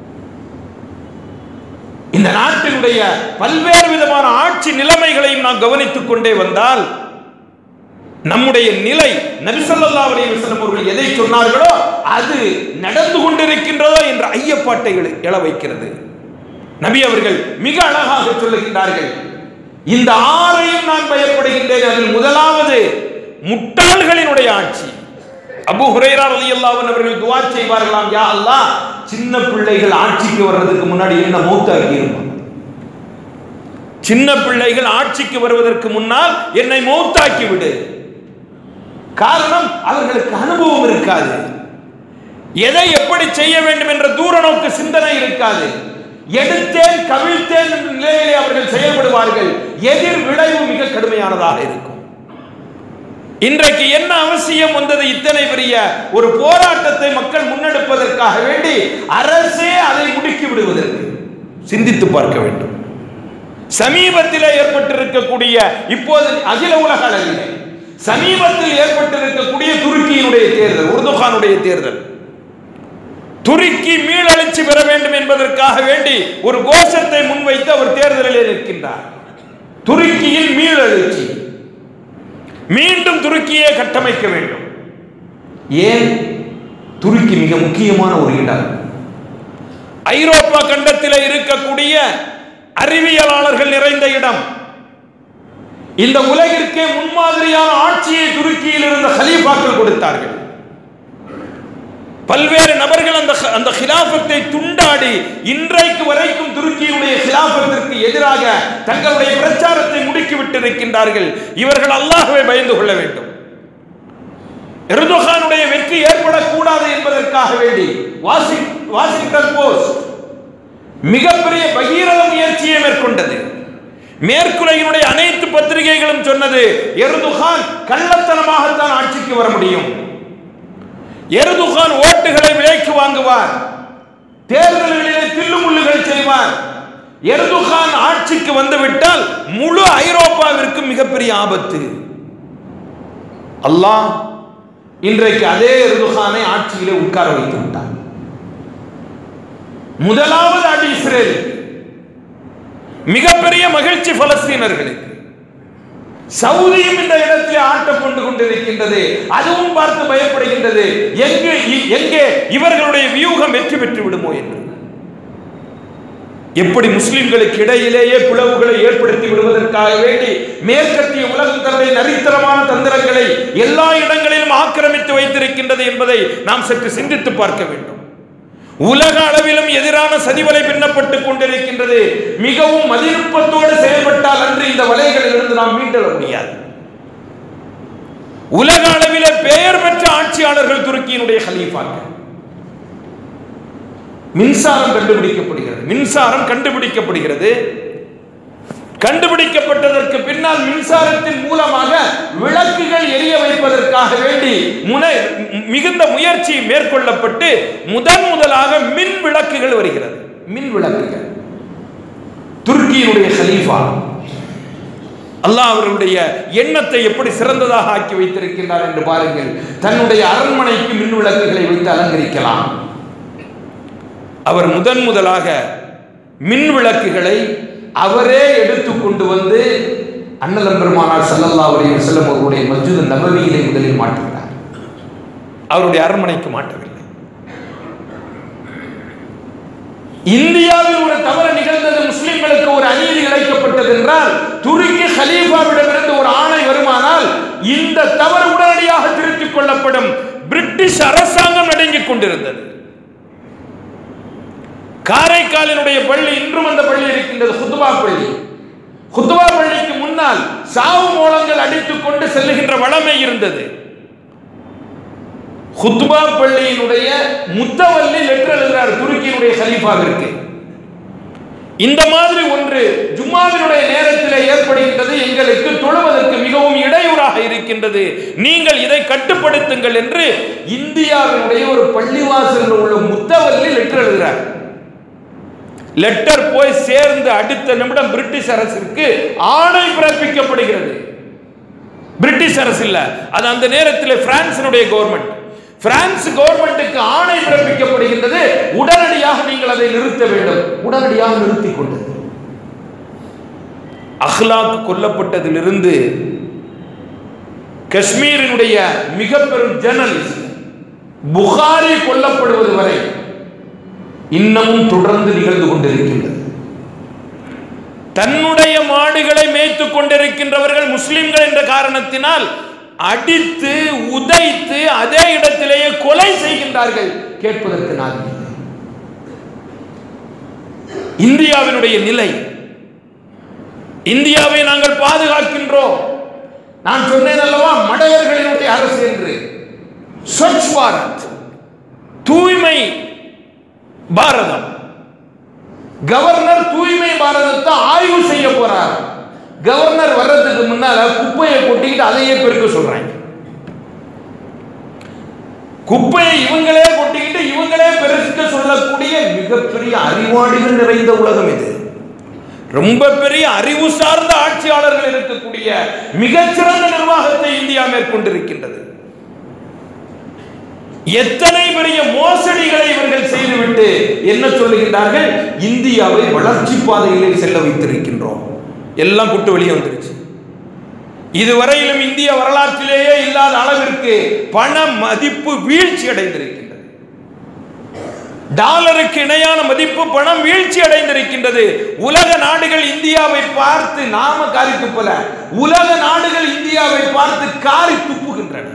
இந்த நாட்டினுடைய பல்வேறு விதமான ஆட்சி நிலைமைகளையும் நாம் கவனித்துக் கொண்டே வந்தால் நம்முடைய நிலை நபிசல்லா அலைஹி வஸல்லம் அவர்கள் எதை சொன்னார்களோ அது நடந்து கொண்டிருக்கின்றதோ என்ற ஐயப்பாட்டை எழ- எழ வைக்கிறது நபி அவர்கள் மிக அழகாக சொல்லுகின்றார்கள் இந்த ஆறையும் நான் பயப்படுகின்றேன் அதில் முதலாவது முட்டாள்களினுடைய ஆட்சி அபு ஹுரைரா ரலியல்லாஹு அன்ஹு அவர்கள் துஆ செய்வார்களாம் யா அல்லாஹ் சின்ன பிள்ளைகள் ஆட்சிக்கு வர்றதுக்கு முன்னாடி என்ன மௌத்தாக்கி சின்ன பிள்ளைகள் ஆட்சிக்கு வருவதற்கு முன்னால் என்னை மௌத்தாக்கி விடு காரணம் அவர்களுக்கு அனுபவம் இருக்காது எதை எப்படி செய்ய வேண்டும் என்ற தூர நோக்கு சிந்தனை இருக்காது எடுத்தேன் கவிழ்த்தேன் என்ற நிலையிலே அவர்கள் செயல்படுவார்கள் எதிர் விளைவு மிக கடுமையானதாக இருக்கும் இன்றைக்கு என்ன அவசியம் வந்தது இத்தனை பெரிய ஒரு போராட்டத்தை மக்கள் முன்னெடுப்பதற்காக வேண்டி அரசே அதை முடுக்கி விடுவதற்கு சிந்தித்து பார்க்க வேண்டும் சமீபத்தில் ஏற்பட்டிருக்கக்கூடிய இப்போது அகில உலக அளவிலே சமீபத்தில் ஏற்பட்டிருக்கக்கூடிய துருக்கியினுடைய தேர்தல் உருதுகானுடைய தேர்தல் துருக்கி மீளெழுச்சி பெற வேண்டும் என்பதற்காக வேண்டி ஒரு கோஷத்தை முன்வைத்து அவர் தேர்தலில் நிற்கின்றார் துருக்கியில் மீளெழுச்சி மீண்டும் துருக்கியை கட்டமைக்க வேண்டும் ஏன் துருக்கி மிக முக்கியமான ஒரு இடம் ஐரோப்பா கண்டத்தில் இருக்கக்கூடிய அறிவியலாளர்கள் நிறைந்த இடம் இந்த உலகிற்கே முன்மாதிரியான ஆட்சியை துருக்கியில் இருந்த ஹலீஃபாக்கள் கொடுத்தார்கள் பல்வேறு நபர்கள் அந்த அந்த ஹிலாபத்தை துண்டாடி இன்றைக்கு வரைக்கும் துருக்கியினுடைய ஹிலாபத்திற்கு எதிராக தங்களுடைய பிரச்சாரத்தை முடுக்கிவிட்டிருக்கின்றார்கள் இவர்கள் அல்லாஹ்வை பயந்து கொள்ள வேண்டும் எர்துகானுடைய வெற்றி ஏற்படக்கூடாது என்பதற்காக வேண்டி வாஷிங் வாஷிங்டன் போஸ்ட் மிகப்பெரிய பகீரத முயற்சியை மேற்கொண்டது மேற்குலகினுடைய அனைத்து பத்திரிகைகளும் சொன்னது எர்துகான் கள்ளத்தனமாகத்தான் ஆட்சிக்கு வர முடியும் எருதுகான் ஓட்டுகளை விலைக்கு வாங்குவார் தேர்தல்களிலே தில்லுமுள்ளுகள் செய்வார் எருதுகான் ஆட்சிக்கு வந்துவிட்டால் முழு ஐரோப்பாவிற்கு மிகப்பெரிய ஆபத்து அல்லாஹ் இன்றைக்கு அதே எருதுகானை ஆட்சியிலே உட்கார வைத்து விட்டார் முதலாவது அடி இஸ்ரேல் மிகப்பெரிய மகிழ்ச்சி பலஸ்தீனர்களுக்கு சவுதியும் இந்த இடத்திலே ஆட்டம் கொண்டு கொண்டிருக்கின்றது அதுவும் பார்த்து பயப்படுகின்றது எங்கு எங்கே இவர்களுடைய வியூகம் வெற்றி பெற்று விடுமோ என்று எப்படி முஸ்லிம்களுக்கு இடையிலேயே பிளவுகளை ஏற்படுத்தி விடுவதற்காக வேண்டி மேற்கத்திய உலகம் தன்னுடைய நரித்தரமான தந்திரங்களை எல்லா இடங்களிலும் ஆக்கிரமித்து வைத்திருக்கின்றது என்பதை நாம் சற்று சிந்தித்து பார்க்க வேண்டும் உலக அளவிலும் எதிரான சதிவலை பின்னப்பட்டுக் கொண்டிருக்கின்றது மிகவும் மதிநுட்பத்தோடு செயல்பட்டால் அன்று இந்த வலைகளிலிருந்து நாம் மீண்டெழ முடியாது உலக அளவிலே பெயர் பெற்ற ஆட்சியாளர்கள் துருக்கியினுடைய ஹலீஃபாக்கள் மின்சாரம் கண்டுபிடிக்கப்படுகிறது மின்சாரம் கண்டுபிடிக்கப்படுகிறது கண்டுபிடிக்கப்பட்டதற்கு பின்னால் மின்சாரத்தின் மூலமாக விளக்குகள் எரிய வைப்பதற்காக வேண்டி முனை மிகுந்த முயற்சி மேற்கொள்ளப்பட்டு முதன் முதலாக மின் விளக்குகள் வருகிறது மின் விளக்குகள் துருக்கியினுடைய ஹலீஃபா அல்லாஹ் அவர்களுடைய எண்ணத்தை எப்படி சிறந்ததாக ஆக்கி வைத்திருக்கின்றார் என்று பாருங்கள் தன்னுடைய அரண்மனைக்கு மின் விளக்குகளை வைத்து அலங்கரிக்கலாம் அவர் முதன் முதலாக மின் விளக்குகளை அவரே எடுத்து கொண்டு வந்து அண்ணலம் பெருமானார் சல்லல்லா அலைஹி வஸல்லம் அவருடைய மஸ்ஜித் நபவியிலே முதலில் மாட்டுகிறார் அவருடைய அரண்மனைக்கு மாட்டவில்லை இந்தியாவில் ஒரு தவறு நிகழ்ந்தது முஸ்லிம்களுக்கு ஒரு அநீதி இழைக்கப்பட்டது என்றால் துருக்கி ஹலீஃபாவிடமிருந்து ஒரு ஆணை வருமானால் இந்த தவறு உடனடியாக திருத்திக் கொள்ளப்படும் பிரிட்டிஷ் அரசாங்கம் நடுங்கிக் கொண்டிருந்தது காரைக்காலினுடைய பள்ளி இன்றும் அந்த பள்ளி இருக்கின்றது குத்துபா பள்ளி குத்துபா பள்ளிக்கு முன்னால் சாவு மூலங்கள் அடித்துக் கொண்டு செல்லுகின்ற வளமை இருந்தது குத்துபா பள்ளியினுடைய முத்தவல்லி லெட்டர் எழுதுகிறார் துருக்கியினுடைய ஹலீஃபாவிற்கு இந்த மாதிரி ஒன்று ஜும்மாவினுடைய நேரத்தில் ஏற்படுகின்றது எங்களுக்கு தொழுவதற்கு மிகவும் இடையூறாக இருக்கின்றது நீங்கள் இதை கட்டுப்படுத்துங்கள் என்று இந்தியாவினுடைய ஒரு பள்ளிவாசலில் உள்ள முத்தவல்லி லெட்டர் எழுதுகிறார் லெட்டர் போய் சேர்ந்து அடுத்த நிமிடம் பிரிட்டிஷ் அரசிற்கு ஆணை பிறப்பிக்கப்படுகிறது பிரிட்டிஷ் அரசு இல்ல அது அந்த நேரத்தில் பிரான்சினுடைய கவர்மெண்ட் பிரான்ஸ் கவர்மெண்ட்டுக்கு ஆணை பிறப்பிக்கப்படுகின்றது உடனடியாக நீங்கள் அதை நிறுத்த வேண்டும் உடனடியாக நிறுத்திக் கொண்டது அஹ்லாக் கொல்லப்பட்டதிலிருந்து காஷ்மீரினுடைய மிக பெரும் ஜேர்னலிஸ்ட் புகாரி கொல்லப்படுவது வரை இன்னமும் தொடர்ந்து நிகழ்ந்து கொண்டிருக்கின்றது தன்னுடைய மாடுகளை மேய்த்துக் கொண்டிருக்கின்றவர்கள் முஸ்லிம்கள் என்ற காரணத்தினால் அடித்து உதைத்து அதே இடத்திலேயே கொலை செய்கின்றார்கள் கேட்பதற்கு நாதி இல்லை. இந்தியாவினுடைய நிலை இந்தியாவை நாங்கள் பாதுகாக்கின்றோம் நான் சொன்னேன் அல்லவா மடையர்களினுடைய அரசு என்று ஸ்வச் பாரத் தூய்மை பாரதம் கவர்னர் தூய்மை பாரதத்தை ஆய்வு செய்ய போறார் கவர்னர் வர்றதுக்கு முன்னால குப்பையை கொட்டிக்கிட்டு அதையே பெருக்க சொல்றாங்க குப்பையை இவங்களே கொட்டிக்கிட்டு இவங்களே பெருக்க சொல்லக்கூடிய மிகப்பெரிய அறிவாளிகள் நிறைந்த உலகம் இது ரொம்ப பெரிய அறிவு சார்ந்த ஆட்சியாளர்கள் இருக்கக்கூடிய மிகச்சிறந்த நிர்வாகத்தை இந்தியா மேற்கொண்டிருக்கின்றது எத்தனை பெரிய மோசடிகளை இவர்கள் செய்துவிட்டு என்ன சொல்லுகின்றார்கள் இந்தியாவை வளர்ச்சி பாதையிலே செல்ல வைத்திருக்கின்றோம் எல்லாம் குட்டு வெளியே வந்துருச்சு இதுவரையிலும் இந்திய வரலாற்றிலேயே இல்லாத அளவிற்கு பண மதிப்பு வீழ்ச்சி அடைந்திருக்கின்றது டாலருக்கு இணையான மதிப்பு பணம் வீழ்ச்சி அடைந்திருக்கின்றது உலக நாடுகள் இந்தியாவை பார்த்து நாம காரி துப்பல உலக நாடுகள் இந்தியாவை பார்த்து காரி துப்புகின்றன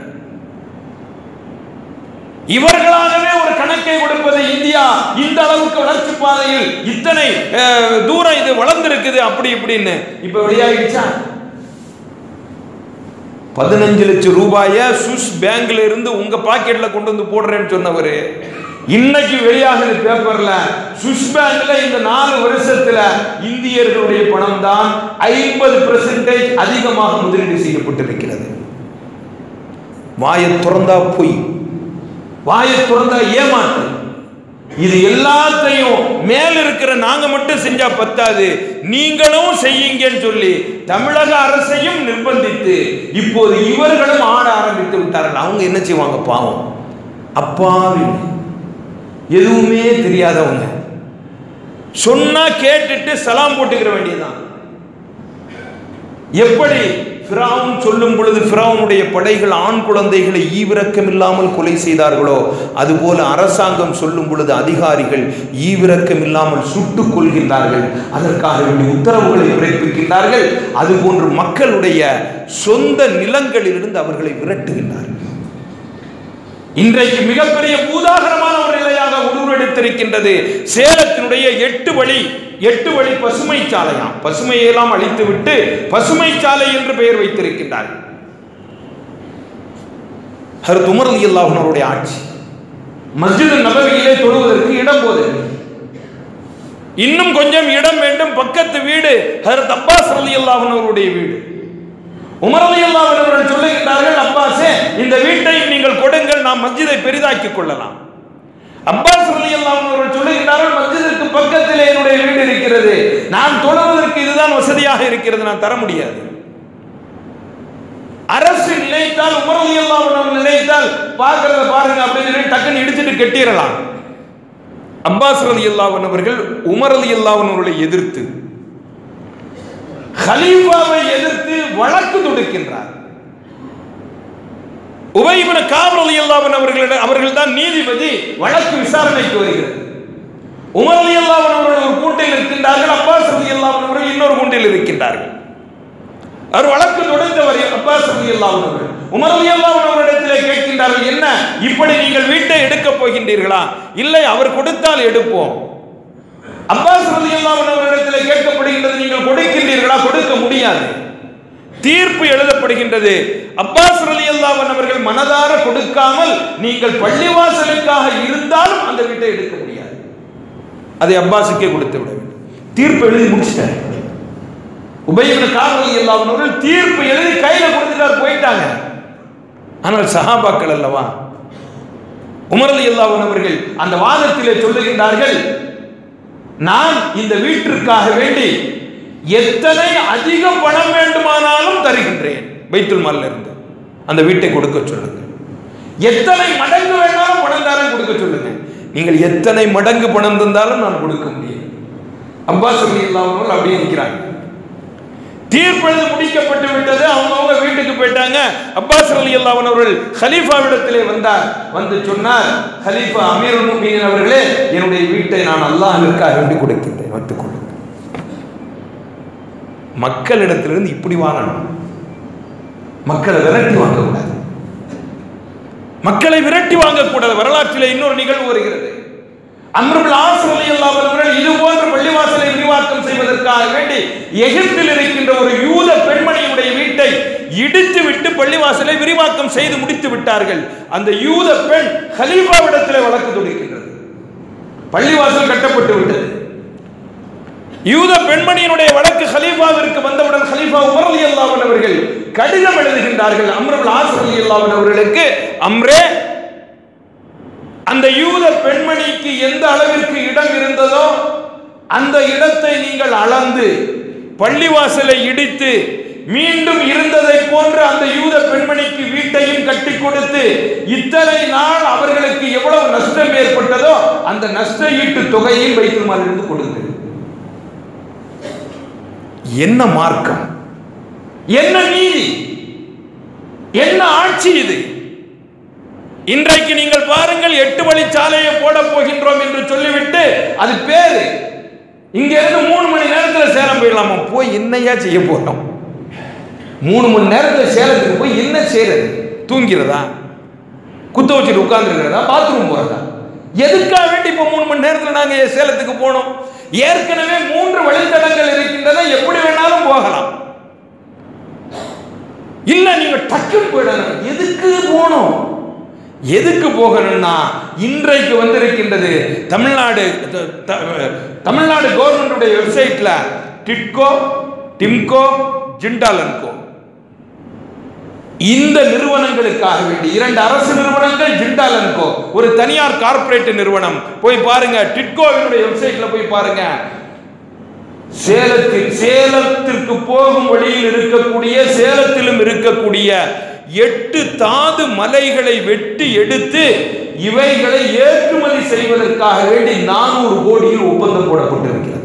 இவர்களாகவே ஒரு கணக்கை கொடுப்பது இந்தியா இந்த அளவுக்கு வளர்ச்சி பாதையில் இத்தனை அஹ், தூரம் இது வளர்ந்திருக்குது அப்படி இப்படின்னு இப்ப வெளியாகிடுச்சா பதினஞ்சு லட்சம் ரூபாய சுவிஸ் பேங்க்ல இருந்து உங்க பாக்கெட்ல கொண்டு வந்து போடுறேன்னு சொன்னவர் இன்னைக்கு வெளியாகுது பேப்பர்ல சுவிஸ் பேங்க்ல இந்த நாலு வருஷத்துல இந்தியர்களுடைய பணம் தான் ஐம்பது பெர்சன்டேஜ் அதிகமாக முதலீடு செய்யப்பட்டிருக்கிறது வாயை திறந்தா பொய் வாயை திறந்தா ஏமாற்று இது எல்லாத்தையும் மேல இருக்கிற நாங்க மட்டும் செஞ்சா பத்தாது நீங்களும் செய்யுங்கன்னு சொல்லி தமிழக அரசையும் நிர்பந்தித்து இப்போது இவர்களும் ஆட ஆரம்பித்து விட்டார்கள் அவங்க என்ன செய்வாங்க பாவம் அப்பாவி எதுவுமே தெரியாதவங்க சொன்னா கேட்டுட்டு சலாம் போட்டுக்கிற வேண்டியதுதான் எப்படி ஃபிரௌன் சொல்லும் பொழுது ஃபிரௌனுடைய படைகள் ஆண் குழந்தைகளை ஈவிரக்கம் இல்லாமல் கொலை செய்தார்களோ அதுபோல அரசாங்கம் சொல்லும் பொழுது அதிகாரிகள் ஈவிரக்கம் இல்லாமல் சுட்டுக் கொள்கின்றார்கள் அதற்காக வேண்டிய உத்தரவுகளை பிறப்பிக்கின்றார்கள் அதுபோன்று மக்களுடைய சொந்த நிலங்களிலிருந்து அவர்களை விரட்டுகின்றார்கள் இன்றைக்கு மிகப்பெரிய பூதாகரமான ஒரு நிலையாக உருவெடுத்திருக்கின்றது சேலத்தினுடைய எட்டு வழி எட்டு வழி பசுமை சாலையாம் பசுமையெல்லாம் அழித்து விட்டு பசுமை சாலை என்று பெயர் வைத்திருக்கின்றார்கள் ஹர் துமர் அலி அவருடைய ஆட்சி மஸ்ஜித் நபவியிலே தொழுவதற்கு இடம் போது இன்னும் கொஞ்சம் இடம் வேண்டும் பக்கத்து வீடு ஹர் அப்பாஸ் அலி அவருடைய வீடு உமர் அலி அவர்கள் சொல்லுகின்றார்கள் அப்பாஸே இந்த வீட்டை நீங்கள் கொடுங்கள் நாம் மஸ்ஜிதை பெரிதாக்கிக் கொள்ளலாம் அப்பாஸ் அலி அவர்கள் சொல்லுகின்றார்கள் மஸ்ஜிதிற்கு பக்கத்தில் என்னுடைய வீடு இருக்கிறது நான் தொழுவதற்கு இதுதான் வசதியாக இருக்கிறது நான் தர முடியாது அரசு நினைத்தால் உமர் அலி அவர்கள் நினைத்தால் பார்க்கறத பாருங்க அப்படின்னு சொல்லி டக்குன்னு இடிச்சிட்டு கட்டிடலாம் அப்பாஸ் அலி அவர்கள் உமர் அலி அவர்களை எதிர்த்து ஹலீஃபாவை எதிர்த்து வழக்கு தொடுக்கின்றார் உபயமன காவல் அலி அல்லாவன் அவர்களிடம் அவர்கள் தான் நீதிபதி வழக்கு விசாரணைக்கு வருகிறது உமர் அலி அல்லாவன் அவர்கள் ஒரு கூட்டில் இருக்கின்றார்கள் அப்பாஸ் அலி அல்லாவன் அவர்கள் இன்னொரு கூட்டில் இருக்கின்றார்கள் அவர் வழக்கு தொடுத்தவர் அப்பாஸ் அலி அல்லாவன் அவர்கள் உமர் அலி அல்லாவன் அவரிடத்திலே கேட்கின்றார்கள் என்ன இப்படி நீங்கள் வீட்டை எடுக்கப் போகின்றீர்களா இல்லை அவர் கொடுத்தால் எடுப்போம் அப்பாஸ் ரலியல்லாஹு அன்ஹு அவரிடத்தில் கேட்கப்படுகின்றது நீங்கள் கொடுக்கின்றீர்களா கொடுக்க முடியாது தீர்ப்பு எழுதப்படுகின்றது அப்பாஸ் ரலியல்லாஹு அன்ஹு அவர்கள் மனதார கொடுக்காமல் நீங்கள் பள்ளிவாசலுக்காக இருந்தாலும் அந்த வீட்டை எடுக்க முடியாது அதை அப்பாஸுக்கே கொடுத்து விட வேண்டும் தீர்ப்பு எழுதி முடிச்சிட்டார் உபயோக காவல் இல்லாமல் அவர்கள் தீர்ப்பு எழுதி கையில கொடுத்துட்டார் போயிட்டாங்க ஆனால் சஹாபாக்கள் அல்லவா உமர் அலி அவர்கள் அந்த வாதத்திலே சொல்லுகின்றார்கள் நான் இந்த வீட்டிற்காக வேண்டி எத்தனை அதிக பணம் வேண்டுமானாலும் தருகின்றேன் பைத்துல் மால்ல இருந்து அந்த வீட்டை கொடுக்க சொல்லுங்க எத்தனை மடங்கு வேணாலும் பணம் தரேன் கொடுக்க சொல்லுங்க நீங்கள் எத்தனை மடங்கு பணம் தந்தாலும் நான் கொடுக்க முடியும் அப்பாஸ் அலி இல்லாமல் அப்படியே நிற்கிறாங்க தீர்ப்பெழுது முடிக்கப்பட்டு விட்டது அவங்கவுங்க வீட்டுக்கு போயிட்டாங்க அப்பாஸ் அலி அல்லாஹன் அவர்கள் ஹலீஃபாவிடத்திலே வந்தார் வந்து சொன்னார் ஹலீஃபா அமீர் முமீன் அவர்களே என்னுடைய வீட்டை நான் அல்லாஹிற்காக வேண்டி கொடுக்கின்றேன் வைத்துக் கொள்ளுங்கள் மக்களிடத்திலிருந்து இப்படி வாங்கணும் மக்களை விரட்டி வாங்கக்கூடாது மக்களை விரட்டி வாங்கக்கூடாது வரலாற்றிலே இன்னொரு நிகழ்வு வருகிறது அம்ருல் ஆஸ் ரலியல்லாஹு அவர்கள் இது போன்ற பள்ளிவாசலை விரிவாக்கம் செய்வதற்காக வேண்டி எகிப்தில் இருக்கின்ற ஒரு யூத பெண்மணியுடைய வீட்டை இடித்து விட்டு பள்ளிவாசலை விரிவாக்கம் செய்து முடித்து விட்டார்கள் அந்த யூத பெண் ஹலீஃபாவிடத்தில் வழக்கு தொடுக்கின்றது பள்ளிவாசல் கட்டப்பட்டு விட்டது யூத பெண்மணியினுடைய வழக்கு ஹலீஃபாவிற்கு வந்தவுடன் ஹலீஃபா உமர் அலி அல்லாஹ் அவர்கள் கடிதம் எழுதுகின்றார்கள் அம்ருல் ஆஸ் அலி அல்லாஹ் அவர்களுக்கு அம்ரே அந்த யூத பெண்மணிக்கு எந்த அளவிற்கு இடம் இருந்ததோ அந்த இடத்தை நீங்கள் அளந்து பள்ளிவாசலை இடித்து மீண்டும் இருந்ததை போன்று அந்த யூத பெண்மணிக்கு வீட்டையும் கட்டி கொடுத்து இத்தனை நாள் அவர்களுக்கு எவ்வளவு நஷ்டம் ஏற்பட்டதோ அந்த நஷ்ட ஈட்டு தொகையும் வைத்துமாறிருந்து கொடுத்து என்ன மார்க்கம் என்ன நீதி என்ன ஆட்சி இது இன்றைக்கு நீங்கள் பாருங்கள் எட்டு வழிச்சாலையை போட போகின்றோம் என்று சொல்லிவிட்டு அது பேரு இங்க இருந்து மூணு மணி நேரத்துல சேலம் போயிடலாமா போய் என்னையா செய்ய போறோம் மூணு மணி நேரத்துல சேலத்துக்கு போய் என்ன செய்யறது தூங்கிறதா குத்த வச்சுட்டு உட்கார்ந்துருக்கிறதா பாத்ரூம் போறதா எதுக்காக வேண்டி இப்போ மூணு மணி நேரத்தில் நாங்கள் சேலத்துக்கு போனோம் ஏற்கனவே மூன்று வழித்தடங்கள் இருக்கின்றன எப்படி வேணாலும் போகலாம் இல்ல நீங்க டக்குன்னு போயிடணும் எதுக்கு போகணும் எதுக்கு போகணும்னா இன்றைக்கு வந்திருக்கின்றது தமிழ்நாடு த- த- தமிழ்நாடு கவர்மெண்டுடைய வெப்சைட்ல டிட்கோ டிம்கோ ஜிண்டாலன்கோ இந்த நிறுவனங்களுக்காக வேண்டி இரண்டு அரசு நிறுவனங்கள் ஜிண்டாலன்கோ ஒரு தனியார் கார்ப்பரேட் நிறுவனம் போய் பாருங்க டிட்கோவினுடைய வெப்சைட்ல போய் பாருங்க சேலத்தில் சேலத்திற்கு போகும் வழியில் இருக்கக்கூடிய சேலத்திலும் இருக்கக்கூடிய எட்டு தாது மலைகளை வெட்டி எடுத்து இவைகளை ஏற்றுமதி செய்வதற்காக வேண்டி நானூறு கோடியில் ஒப்பந்தம் போடப்பட்டிருக்கிறது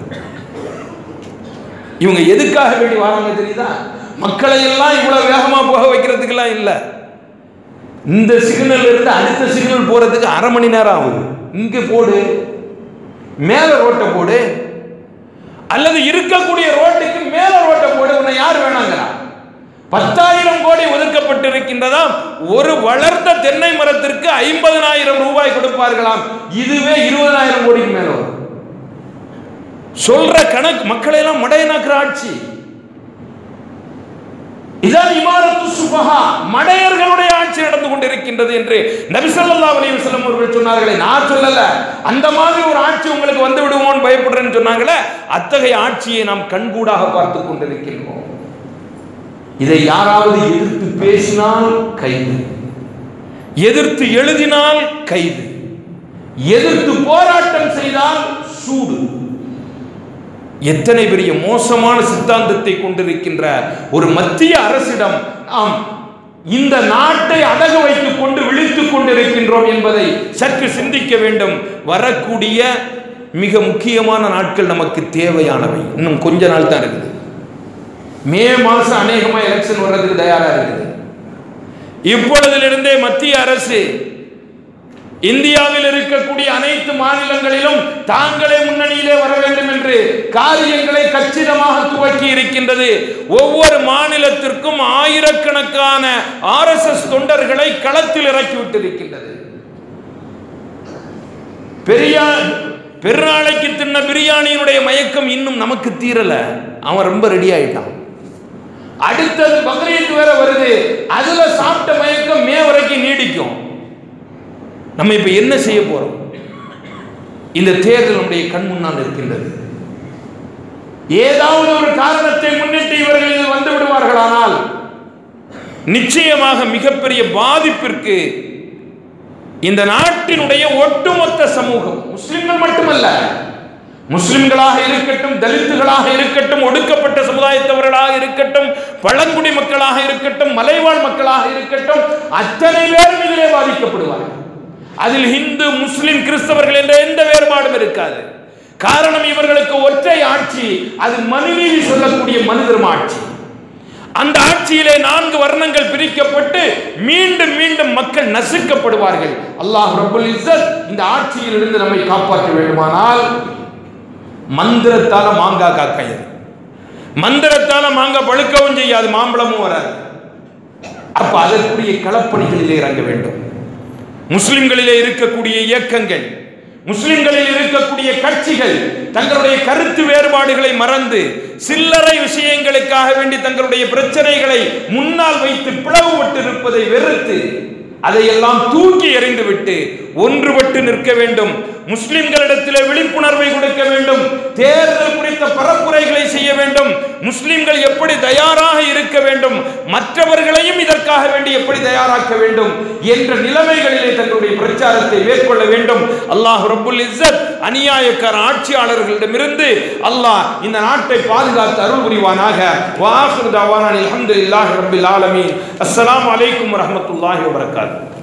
இவங்க எதுக்காக வேண்டி வராங்க தெரியுதா மக்களை எல்லாம் இவ்வளவு வேகமா போக வைக்கிறதுக்கெல்லாம் இல்ல இந்த சிக்னல் இருந்து அடுத்த சிக்னல் போறதுக்கு அரை மணி நேரம் ஆகுது இங்க போடு மேல ரோட்டை போடு அல்லது இருக்கக்கூடிய ரோட்டுக்கு மேல ரோட்டை போடு உன்னை யார் வேணாங்கிறா பத்தாயிரம் கோடி ஒதுக்கப்பட்டிருக்கின்றதாம் ஒரு வளர்ந்த தென்னை மரத்திற்கு ஐம்பதனாயிரம் ரூபாய் கொடுப்பார்களாம் இதுவே இருபதாயிரம் கோடிக்கு மேல வரும் சொல்ற கணக்கு மக்களை எல்லாம் மடையனாக்குற ஆட்சி இதான் இமாரத்து சுபஹா மடையர்களுடைய ஆட்சி நடந்து கொண்டிருக்கின்றது என்று நபி ஸல்லல்லாஹு அலைஹி வஸல்லம் அவர்கள் சொன்னார்களே நான் சொல்லல அந்த மாதிரி ஒரு ஆட்சி உங்களுக்கு வந்து விடுவோம்னு பயப்படுறேன்னு சொன்னாங்களே அத்தகைய ஆட்சியை நாம் கண்கூடாக பார்த்து கொண்டிருக்கின்றோம் இதை யாராவது எதிர்த்து பேசினால் கைது எதிர்த்து எழுதினால் கைது எதிர்த்து போராட்டம் செய்தால் சூடு எத்தனை பெரிய மோசமான சித்தாந்தத்தை கொண்டிருக்கின்ற ஒரு மத்திய அரசிடம் நாம் இந்த நாட்டை அடக வைத்துக் கொண்டு விழித்துக் கொண்டிருக்கின்றோம் என்பதை சற்று சிந்திக்க வேண்டும் வரக்கூடிய மிக முக்கியமான நாட்கள் நமக்கு தேவையானவை இன்னும் கொஞ்ச நாள் தான் இருக்குது மே மாசம் அநேகமா எலெக்ஷன் வர்றதுக்கு தயாரா இருக்குது இப்பொழுதிலிருந்தே மத்திய அரசு இந்தியாவில் இருக்கக்கூடிய அனைத்து மாநிலங்களிலும் தாங்களே முன்னணியிலே வர வேண்டும் என்று காரியங்களை கச்சிதமாக துவக்கி இருக்கின்றது ஒவ்வொரு மாநிலத்திற்கும் ஆயிரக்கணக்கான ஆர்எஸ்எஸ் தொண்டர்களை களத்தில் இறக்கி விட்டிருக்கின்றது பெரியா பெருநாளைக்கு தின்ன பிரியாணியினுடைய மயக்கம் இன்னும் நமக்கு தீரல அவன் ரொம்ப ரெடி ஆயிட்டான் அடுத்தது பக்ரீத் வேற வருது அதுல சாப்பிட்ட மயக்கம் மே வரைக்கும் நீடிக்கும் நம்ம இப்ப என்ன செய்ய போறோம் இந்த தேர்தல் நம்முடைய கண் முன்னால் இருக்கின்றது ஏதாவது ஒரு காரணத்தை முன்னிட்டு இவர்கள் இதில் வந்து விடுவார்களானால் நிச்சயமாக மிகப்பெரிய பாதிப்பிற்கு இந்த நாட்டினுடைய ஒட்டுமொத்த சமூகம் முஸ்லிம்கள் மட்டுமல்ல முஸ்லிம்களாக இருக்கட்டும் தலித்துகளாக இருக்கட்டும் ஒடுக்கப்பட்ட சமுதாயத்தவர்களாக இருக்கட்டும் பழங்குடி மக்களாக இருக்கட்டும் மலைவாழ் மக்களாக இருக்கட்டும் அத்தனை பேரும் இதிலே பாதிக்கப்படுவார்கள் அதில் இந்து முஸ்லிம் கிறிஸ்தவர்கள் என்ற எந்த வேறுபாடும் இருக்காது காரணம் இவர்களுக்கு ஒற்றை ஆட்சி அது மனுநீதி சொல்லக்கூடிய மனிதரும் ஆட்சி அந்த ஆட்சியிலே நான்கு வர்ணங்கள் பிரிக்கப்பட்டு மீண்டும் மீண்டும் மக்கள் நசுக்கப்படுவார்கள் அல்லாஹ் ரப்பல் இஸ்ஸத் இந்த ஆட்சியில் இருந்து நம்மை காப்பாற்ற வேண்டுமானால் மந்திரத்தால மாங்காய் காக்கையது மந்திரத்தால மாங்காய் பழுக்கவும் செய்யாது மாம்பழமும் வராது அப்ப அதற்குரிய களப்பணிகளிலே இறங்க வேண்டும் முஸ்லிம்களிலே இருக்கக்கூடிய இயக்கங்கள் முஸ்லிம்களில் இருக்கக்கூடிய கட்சிகள் தங்களுடைய கருத்து வேறுபாடுகளை மறந்து சில்லறை விஷயங்களுக்காக வேண்டி தங்களுடைய பிரச்சனைகளை முன்னால் வைத்து பிளவுபட்டு இருப்பதை வெறுத்து அதையெல்லாம் தூக்கி எறிந்துவிட்டு ஒன்றுபட்டு நிற்க வேண்டும் முஸ்லிம்களிடத்திலே விழிப்புணர்வை கொடுக்க வேண்டும் தேர்தல் குறித்த பரப்புரைகளை செய்ய வேண்டும் முஸ்லிம்கள் எப்படி தயாராக இருக்க வேண்டும் மற்றவர்களையும் இதற்காக வேண்டி எப்படி தயாராக்க வேண்டும் என்ற நிலைமைகளிலே தங்களுடைய பிரச்சாரத்தை மேற்கொள்ள வேண்டும் அல்லாஹ் ரப்புல் இஸ்ஸத் அநியாயக்கார ஆட்சியாளர்களிடமிருந்து அல்லாஹ் இந்த நாட்டை பாதுகாத்து அருள் புரிவானாக வாஹிர் தவானா அல்ஹம்துலில்லாஹி ரப்பில் ஆலமீன் அஸ்ஸலாமு அலைக்கும் வரஹ்மத்துல்லாஹி வபரகாத்துஹு